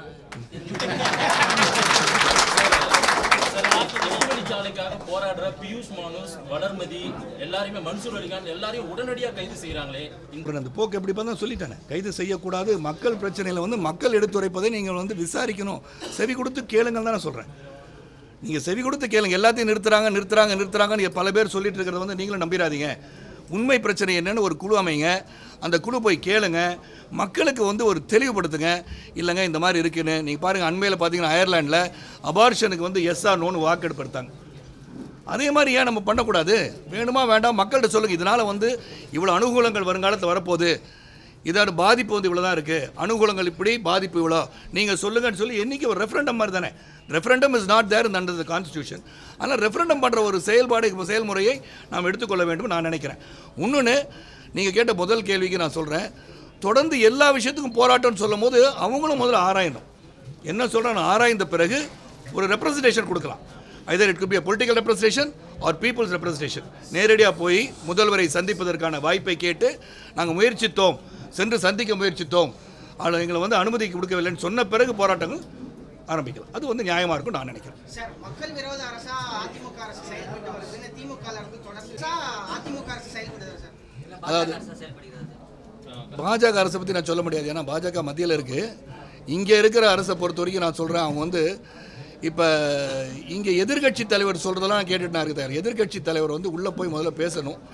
C: சார், நாற்பது எட்டு வழிச்சாலைக்காக போராடுற பியூஷ் மானுஸ் வளர்மதி எல்லாரையுமே மன்சூர் அலிகான் எல்லாரையும் உடனடியாக கைது செய்றாங்களே
A: இப்போ அந்த போக்கு எப்படி பார்த்தா சொல்லிட்டானே கைது செய்யக்கூடாது மக்கள் பிரச்சனையில் வந்து மக்கள் எடுத்துரைப்பதை நீங்கள் வந்து விசாரிக்கணும் செவி கொடுத்து கேளுங்கள் தானே சொல்கிறேன் நீங்கள் செவி கொடுத்து கேளுங்க எல்லாத்தையும் நிறுத்துறாங்க நிறுத்துறாங்க நிறுத்துறாங்கன்னு பல பேர் சொல்லிட்டு இருக்கிறத வந்து நீங்களும் நம்பிடாதீங்க உண்மை பிரச்சனை என்னன்னு ஒரு குழு அமைங்க அந்த குழு போய் கேளுங்க மக்களுக்கு வந்து ஒரு தெளிவுபடுத்துங்க இல்லைங்க இந்த மாதிரி இருக்குன்னு நீங்கள் பாருங்கள் அண்மையில் பார்த்தீங்கன்னா அயர்லாண்டில் அபார்ஷனுக்கு வந்து எஸ்ஆ நோன்னு வாக்கெடுப்பு எடுத்தாங்க அதே மாதிரி ஏன் நம்ம பண்ணக்கூடாது வேணுமா வேண்டாம் மக்கள்கிட்ட சொல்லுங்க இதனால் வந்து இவ்வளோ அனுகூலங்கள் வருங்காலத்தில் வரப்போகுது இதோட பாதிப்பு வந்து இவ்வளோ தான் இருக்குது அனுகூலங்கள் இப்படி பாதிப்பு இவ்வளோ நீங்கள் சொல்லுங்கன்னு சொல்லி என்றைக்கு ஒரு ரெஃபரண்டம் மாதிரி தானே ரெஃபரண்டம் இஸ் நாட் தேர் இந்த அண்டர் த கான்ஸ்டியூஷன் ஆனால் ரெஃபரண்டம் பண்ணுற ஒரு செயல்பாடு இப்ப செயல்முறையை நாம் எடுத்துக்கொள்ள வேண்டும் நான் நினைக்கிறேன் இன்னொன்று நீங்கள் கேட்ட முதல் கேள்விக்கு நான் சொல்கிறேன் தொடர்ந்து எல்லா விஷயத்துக்கும் போராட்டம்னு சொல்லும் போது அவங்களும் முதல்ல ஆராயணும் என்ன சொல்கிறேன் ஆராய்ந்த பிறகு ஒரு ரெப்ரசன்டேஷன் கொடுக்கலாம் either it could be a political representation or people's representation நேரடியாக போய் முதல்வரை சந்திப்பதற்கான வாய்ப்பை கேட்டு நாங்கள் முயற்சித்தோம் சென்று சந்திக்க முயற்சித்தோம் ஆனால் எங்களை வந்து அனுமதி கொடுக்கவில்லைன்னு சொன்ன பிறகு போராட்டங்கள் ஆரம்பிக்கலாம் அது வந்து நியாயமாக இருக்கும் நான் நினைக்கிறேன்
F: சார் மக்கள் விரோத அரசா அதிமுக அரசு செயல்பட்டு வருதுன்னு திமுக ல இருந்து தொடர்ந்து அதிமுக அரசு செயல்படுது சார்
A: அதாவது
B: செயல்படுகிறது
A: பாஜக அரசை பற்றி நான் சொல்ல முடியாது ஏன்னா பாஜக மத்தியில் இருக்குது இங்கே இருக்கிற அரசை பொறுத்த வரைக்கும் நான் சொல்கிறேன் அவங்க வந்து இப்போ இங்கே எதிர்க்கட்சி தலைவர் சொல்கிறதெல்லாம் கேட்டுட்டு நான் இருக்க தயார் எதிர்க்கட்சி தலைவர் வந்து உள்ளே போய் முதல்ல பேசணும்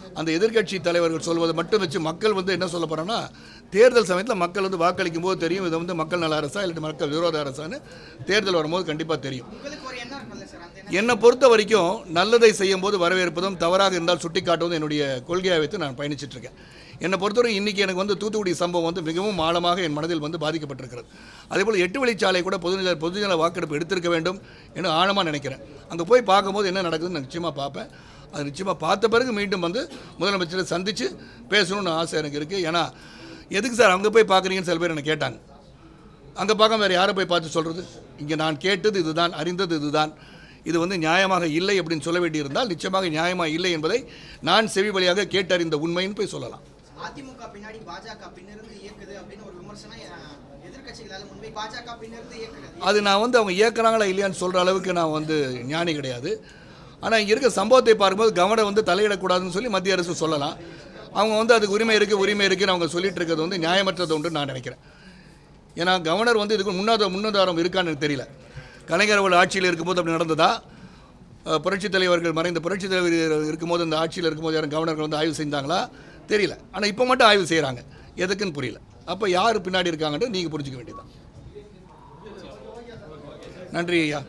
A: அந்த எதிர்க்கட்சி தலைவர்கள் சொல்வதை மட்டும் வச்சு மக்கள் வந்து என்ன சொல்ல போகிறாங்கன்னா தேர்தல் சமயத்தில் மக்கள் வந்து வாக்களிக்கும் போது தெரியும் இது வந்து மக்கள் நல அரசா இல்லை மக்கள் விரோத அரசான்னு தேர்தல் வரும்போது கண்டிப்பாக தெரியும்
F: உங்களுக்கு ஒரு எண்ணம் இருக்கும்ல சார் அந்த எண்ணம்
A: என்னை பொறுத்த வரைக்கும் நல்லதை செய்யும் போது வரவேற்பதும் தவறாக இருந்தால் சுட்டிக்காட்டுவதும் என்னுடைய கொள்கையாக வைத்து நான் பயணிச்சிட்டு இருக்கேன் என்னை பொறுத்தவரை இன்றைக்கி எனக்கு வந்து தூத்துக்குடி சம்பவம் வந்து மிகவும் ஆழமாக என் மனதில் வந்து பாதிக்கப்பட்டிருக்கிறது அதேபோல் எட்டு வழிச்சாலை கூட பொதுநல பொதுஜன வாக்கெடுப்பு எடுத்திருக்க வேண்டும் என்று ஆழமாக நினைக்கிறேன் அங்கே போய் பார்க்கும்போது என்ன நடக்குதுன்னு நிச்சயமாக பார்ப்பேன் அது நிச்சயமாக பார்த்த பிறகு மீண்டும் வந்து முதலமைச்சரை சந்தித்து பேசணும்னு ஆசை எனக்கு இருக்குது ஏன்னா எதுக்கு சார் அங்கே போய் பார்க்குறீங்கன்னு சில பேர் என்னை கேட்டாங்க அங்கே பார்க்க வேறு யாரை போய் பார்த்து சொல்கிறது இங்கே நான் கேட்டது இதுதான் அறிந்தது இதுதான் இது வந்து நியாயமாக இல்லை அப்படின்னு சொல்ல வேண்டியிருந்தால் நிச்சயமாக நியாயமாக இல்லை என்பதை நான் செவி வழியாக கேட்டறிந்த உண்மைன்னு போய் சொல்லலாம்
F: அதிமுக பின்னாடி பாஜக பின்னிருந்து இயக்குது அப்படின்னு ஒரு விமர்சனம் அஹ், எதிர்க்கட்சிகளால முன்பை பாஜக பின்னிருந்து இயக்குறது
A: அது நான் வந்து அவங்க இயக்குறாங்களா இல்லையான்னு சொல்கிற அளவுக்கு நான் வந்து ஞானி கிடையாது ஆனால் இங்கே இருக்க சம்பவத்தை பார்க்கும்போது கவனம் வந்து தலையிடக்கூடாதுன்னு சொல்லி மத்திய அரசு சொல்லலாம் அவங்க வந்து அதுக்கு உரிமை இருக்குது உரிமை இருக்குன்னு அவங்க சொல்லிட்டு இருக்கிறது வந்து நியாயமற்றது ஒன்று நான் நினைக்கிறேன் ஏன்னா கவர்னர் வந்து இதுக்கு முன்னாத முன்னதாரம் இருக்கான்னு எனக்கு தெரியல கலைஞர் அவர்கள் ஆட்சியில் இருக்கும்போது அப்படி நடந்ததா அஹ், புரட்சித் தலைவர்கள் மறைந்த புரட்சித் தலைவர் இருக்கும்போது அந்த ஆட்சியில் இருக்கும்போது யாரும் கவர்னர்கள் வந்து ஆய்வு செஞ்சாங்களா தெரியல ஆனால் இப்போ மட்டும் ஆய்வு செய்கிறாங்க எதுக்குன்னு புரியல அப்போ யார் பின்னாடி இருக்காங்கன்றது நீங்கள் புரிஞ்சுக்க வேண்டியதுதான் நன்றி ஐயா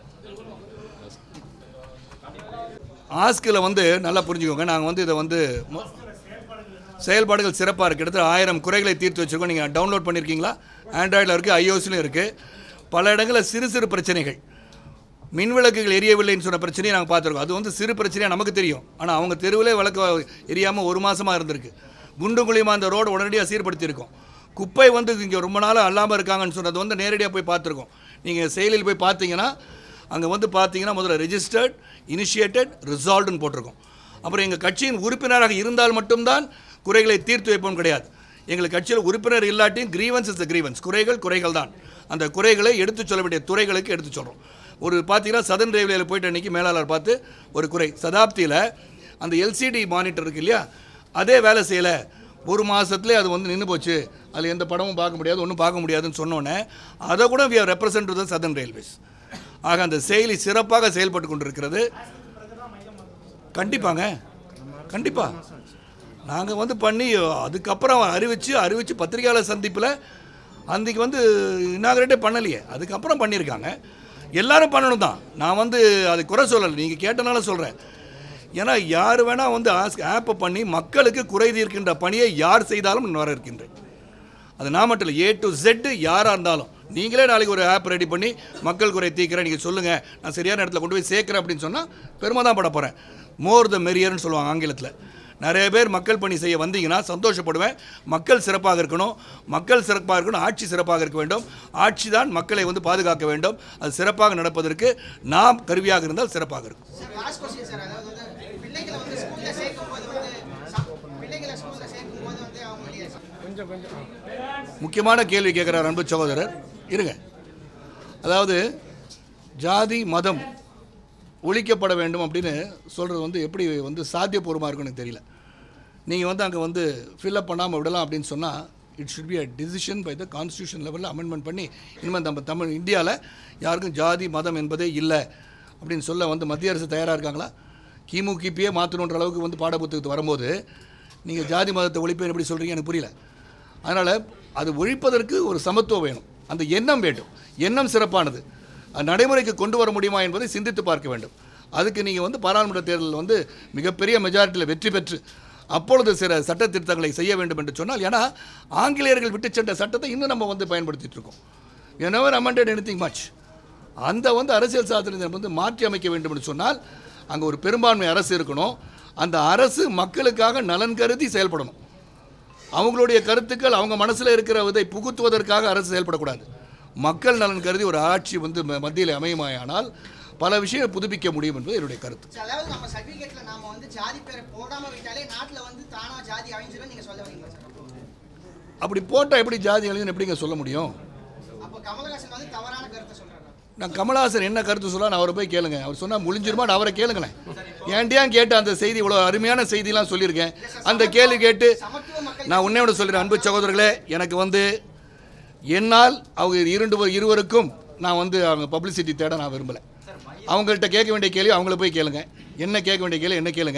A: ஆஸ்கில் வந்து நல்லா புரிஞ்சுக்கோங்க நாங்கள் வந்து இதை வந்து மொ- செயல்பாடுகள் சிறப்பாக இருக்குது கிட்டத்தட்ட ஆயிரம் குறைகளை தீர்த்து வச்சுருக்கோம் நீங்கள் டவுன்லோட் பண்ணியிருக்கீங்களா ஆண்ட்ராய்டில் இருக்குது ஐஓஸ்லையும் இருக்குது பல இடங்களில் சிறு சிறு பிரச்சனைகள் மின் விளக்குகள் எரியவில்லைன்னு சொன்ன பிரச்சனையை நாங்கள் பார்த்துருக்கோம் அது வந்து சிறு பிரச்சனையாக நமக்கு தெரியும் ஆனால் அவங்க தெருவிலே விளக்கு எரியாமல் ஒரு மாதமாக இருந்திருக்கு குண்டு குழியமாக அந்த ரோடு உடனடியாக சீர்படுத்தியிருக்கோம் குப்பை வந்து இங்கே ரொம்ப நாளாக அல்லாமல் இருக்காங்கன்னு சொன்னது வந்து நேரடியாக போய் பார்த்துருக்கோம் நீங்கள் செயலில் போய் பார்த்தீங்கன்னா அங்கே வந்து பார்த்தீங்கன்னா முதல்ல ரெஜிஸ்டர்ட் இனிஷியேட்டட் ரிசால்வ்டுன்னு போட்டிருக்கோம் அப்புறம் எங்கள் கட்சியின் உறுப்பினராக இருந்தால் மட்டும்தான் குறைகளை தீர்த்து வைப்போம் கிடையாது எங்கள் கட்சியில் உறுப்பினர் இல்லாட்டியும் கிரீவன்ஸ் இஸ் த கிரீவன்ஸ் குறைகள் குறைகள் தான் அந்த குறைகளை எடுத்துச் சொல்ல வேண்டிய துறைகளுக்கு எடுத்துச் சொல்கிறோம் ஒரு பார்த்தீங்கன்னா சதன் ரயில்வேல போயிட்டு அன்றைக்கி மேலாளர் பார்த்து ஒரு குறை சதாப்தியில் அந்த எல்சிடி மானிட்டர் இருக்கு இல்லையா அதே வேலை செய்யலை ஒரு மாதத்துலேயே அது வந்து நின்று போச்சு அதில் எந்த படமும் பார்க்க முடியாது ஒன்றும் பார்க்க முடியாதுன்னு சொன்னோன்னே அதை கூட we are represent the southern railways ஆக அந்த செயலி சிறப்பாக செயல்பட்டு கொண்டிருக்கிறது கண்டிப்பாங்க கண்டிப்பாக நாங்கள் வந்து பண்ணி அதுக்கப்புறம் அறிவித்து அறிவித்து பத்திரிகையாளர் சந்திப்பில் அன்றைக்கி வந்து இன்னாகிரேட்டே பண்ணலையே அதுக்கப்புறம் பண்ணியிருக்காங்க எல்லாரும் பண்ணணும் தான் நான் வந்து அது குறை சொல்லலை நீங்கள் கேட்டனால சொல்கிறேன் ஏன்னா யார் வேணால் வந்து ஆஸ்க் ஆப்பை பண்ணி மக்களுக்கு குறை தீர்க்கின்ற பணியை யார் செய்தாலும் நான் வர இருக்கின்றேன் அது நான் மட்டும் இல்லை ஏ டு Z யாராக இருந்தாலும் நீங்களே நாளைக்கு ஒரு ஆப் ரெடி பண்ணி மக்கள் குறை தீர்க்கிறேன் நீங்கள் சொல்லுங்கள் நான் சரியான இடத்துல கொண்டு போய் சேர்க்குறேன் அப்படின்னு சொன்னால் பெருமை தான் பட போகிறேன் மோர் த மெரியர்னு சொல்லுவாங்க ஆங்கிலத்தில் நிறைய பேர் மக்கள் பணி செய்ய வந்தீங்கன்னா சந்தோஷப்படுவேன் மக்கள் சிறப்பாக இருக்கணும் மக்கள் சிறப்பாக இருக்கணும் ஆட்சி சிறப்பாக இருக்க வேண்டும் ஆட்சி தான் மக்களை வந்து பாதுகாக்க வேண்டும் அது சிறப்பாக நடப்பதற்கு நாம் கருவியாக இருந்தால் சிறப்பாக இருக்கும்
F: சார் லாஸ்ட் கொஸ்டின் சார் அதாவது வந்து பிள்ளைகளை வந்து ஸ்கூல்ல சேர்க்கும் போது வந்து ச- பிள்ளைகளை ஸ்கூல்ல சேர்க்கும் போது வந்து அவங்களுடைய
A: முக்கியமான கேள்வி கேட்குறார் அன்பு சகோதரர் இருங்க அதாவது ஜாதி மதம் ஒழிக்கப்பட வேண்டும் அப்படின்னு சொல்கிறது வந்து எப்படி வந்து சாத்தியபூர்வமாக இருக்கும்னு எனக்கு தெரியல நீங்கள் வந்து அங்கே வந்து ஃபில்அப் பண்ணாமல் விடலாம் அப்படின்னு சொன்னால் it should be a decision by the constitution லெவலில் அமெண்ட்மெண்ட் பண்ணி இனிமேல் நம்ம தமிழ் இந்தியாவில் யாருக்கும் ஜாதி மதம் என்பதே இல்லை அப்படின்னு சொல்ல வந்து மத்திய அரசு தயாராக இருக்காங்களா கிமு கிபியே மாற்றணுன்ற அளவுக்கு வந்து பாடப்புத்தகத்து வரும்போது நீங்கள் ஜாதி மதத்தை ஒழிப்பேன் எப்படி சொல்கிறீங்க எனக்கு புரியல அதனால் அது ஒழிப்பதற்கு ஒரு சமத்துவம் வேணும் அந்த எண்ணம் வேண்டும் எண்ணம் சிறப்பானது அது நடைமுறைக்கு கொண்டு வர முடியுமா என்பதை சிந்தித்து பார்க்க வேண்டும் அதுக்கு நீங்கள் வந்து பாராளுமன்ற தேர்தலில் வந்து மிகப்பெரிய மெஜாரிட்டியில் வெற்றி பெற்று அப்பொழுது சில சட்ட திருத்தங்களை செய்ய வேண்டும் என்று சொன்னால் ஏன்னா ஆங்கிலேயர்கள் விட்டு சென்ற சட்டத்தை இன்னும் நம்ம வந்து பயன்படுத்திட்டு இருக்கோம் you never amended anything much அந்த வந்து அரசியல் சாசனத்தை வந்து மாற்றி அமைக்க வேண்டும் என்று சொன்னால் அங்கே ஒரு பெரும்பான்மை அரசு இருக்கணும் அந்த அரசு மக்களுக்காக நலன் கருதி செயல்படணும் அவங்களுடைய கருத்துக்கள் அவங்க மனசில் இருக்கிற இதை புகுத்துவதற்காக அரசு செயல்படக்கூடாது மக்கள் நலன் கருதி ஒரு ஆட்சி வந்து ம- மத்தியில் அமையுமாயானால் பல விஷயங்களை புதுப்பிக்க முடியும் என்பது என்னுடைய கருத்து
F: சார், அதாவது நம்ம சர்டிபிகேட்ல நாம வந்து ஜாதி பேரை போடாம விட்டாலே நாட்டுல வந்து தானா ஜாதி அழிஞ்சிரும் நீங்க சொல்ல வரீங்களா சார்
A: அப்படி போட்டால் எப்படி ஜாதி அழிஞ்சுன்னு எப்படிங்க சொல்ல முடியும்
F: அப்போ கமலஹாசன் வந்து தவறான கருத்தை சொல்றாரு
A: நான் கமலஹாசன் என்ன கருத்து சொல்ல நான் அவரை போய் கேளுங்க அவர் சொன்னால் முடிஞ்சிருமான்னு அவரை கேளுங்களேன் ஏன்டியா கேட்டு அந்த செய்தி இவ்வளோ அருமையான செய்திலாம் சொல்லியிருக்கேன் அந்த கேள்வி கேட்டு
F: சமத்துவ மக்கள்
A: நான் உன்னை விட சொல்கிறேன் அன்பு சகோதரர்களே எனக்கு வந்து என்னால் அவங்க இரண்டு பேர் இருவருக்கும் நான் வந்து அவங்க பப்ளிசிட்டி தேட நான் விரும்பலை அவங்கள்ட்ட கேட்க வேண்டிய கேள்வி அவங்கள போய் கேளுங்க என்ன கேட்க வேண்டிய கேள்வி என்ன கேளுங்க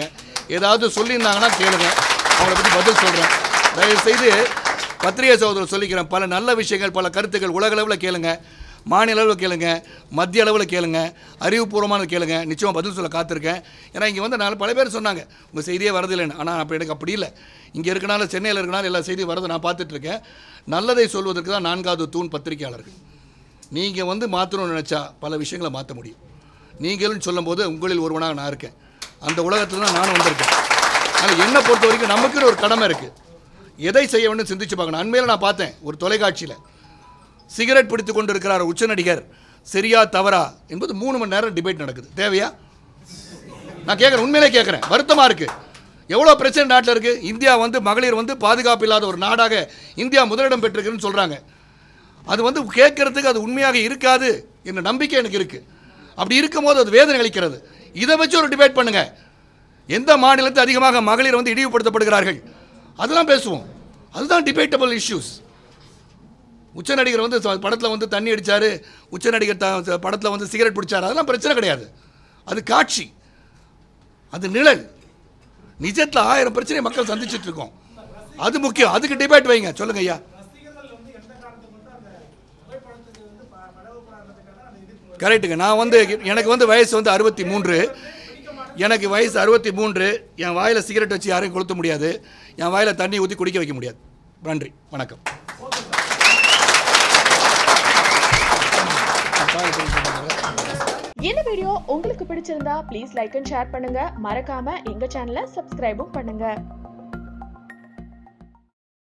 A: ஏதாவது சொல்லியிருந்தாங்கன்னா கேளுங்க அவங்கள பற்றி பதில் சொல்கிறேன் தயவுசெய்து பத்திரிகை சகோதரர் சொல்லிக்கிறேன் பல நல்ல விஷயங்கள் பல கருத்துக்கள் உலக அளவில் கேளுங்க மாநில அளவில் கேளுங்க மத்திய அளவில் கேளுங்க அறிவுபூர்வமான கேளுங்க நிச்சயமாக பதில் சொல்ல காத்திருக்கேன் ஏன்னா இங்கே வந்து நாலு பல பேர் சொன்னாங்க உங்கள் செய்தியே வரதில்லைன்னு ஆனால் அப்போ எனக்கு அப்படி இல்லை இங்கே இருக்கனால சென்னையில் இருக்கனால எல்லா செய்தியும் வரதை நான் பார்த்துட்டு இருக்கேன் நல்லதை சொல்வதற்கு தான் நான்காவது தூண் பத்திரிகையாளர்கள் நீங்கள் வந்து மாற்றணும்னு நினச்சா பல விஷயங்களை மாற்ற முடியும் நீங்களும் சொல்லும்போது உங்களில் ஒருவனாக நான் இருக்கேன் அந்த உலகத்தில் தான் நானும் வந்திருக்கேன் அதனால் என்னை பொறுத்த வரைக்கும் நமக்குன்னு ஒரு கடமை இருக்குது எதை செய்ய வேண்டும் சிந்திச்சு பார்க்கணும் அண்மையில் நான் பார்த்தேன் ஒரு தொலைக்காட்சியில் சிகரெட் பிடித்து கொண்டு இருக்கிறார் உச்ச நடிகர் சரியா தவறா என்பது மூணு மணி நேரம் டிபேட் நடக்குது தேவையா நான் கேட்குறேன் உண்மையிலே கேட்குறேன் வருத்தமாக இருக்குது எவ்வளோ பிரச்சனை நாட்டில் இருக்குது இந்தியா வந்து மகளிர் வந்து பாதுகாப்பு இல்லாத ஒரு நாடாக இந்தியா முதலிடம் பெற்றிருக்குன்னு சொல்கிறாங்க அது வந்து கேட்கறதுக்கு அது உண்மையாக இருக்காது என்ற நம்பிக்கை எனக்கு இருக்குது அப்படி இருக்கும்போது அது வேதனை அளிக்கிறது இதை வச்சு ஒரு டிபேட் பண்ணுங்க எந்த மாநிலத்தில் அதிகமாக மகளிர் வந்து இழிவுபடுத்தப்படுகிறார்கள் அதெல்லாம் பேசுவோம் அதுதான் டிபேட்டபிள் இஷ்யூஸ் உச்ச நடிகர் வந்து படத்தில் வந்து தண்ணி அடித்தார் உச்ச நடிகர் த படத்தில் வந்து சிகரெட் பிடிச்சார் அதெல்லாம் பிரச்சனை கிடையாது அது காட்சி அது நிழல் நிஜத்தில் ஆயிரம் பிரச்சனையை மக்கள் சந்திச்சுட்டு இருக்கோம் அது முக்கியம் அதுக்கு டிபேட் வைங்க சொல்லுங்க ஐயா
D: ரசிகர்கள் வந்து எந்த காரணத்தை கொண்டு அந்த புகைப்படத்துக்கு வந்து ப- படகு காரணத்துக்காக அந்த எதிர்ப்பு
A: கரெக்டுங்க நான் வந்து எனக்கு வந்து வயசு வந்து அறுபத்தி மூன்று எனக்கு வயசு அறுபத்தி மூன்று என் வாயில் சிகரெட் வச்சு யாரையும் கொளுத்த முடியாது என் வாயில் தண்ணி ஊற்றி குடிக்க வைக்க முடியாது நன்றி வணக்கம்
I: இந்த வீடியோ உங்களுக்கு பிடிச்சிருந்தா ப்ளீஸ் லைக் அண்ட் ஷேர் பண்ணுங்க மறக்காம எங்க சேனலை சப்ஸ்கிரைபும் பண்ணுங்க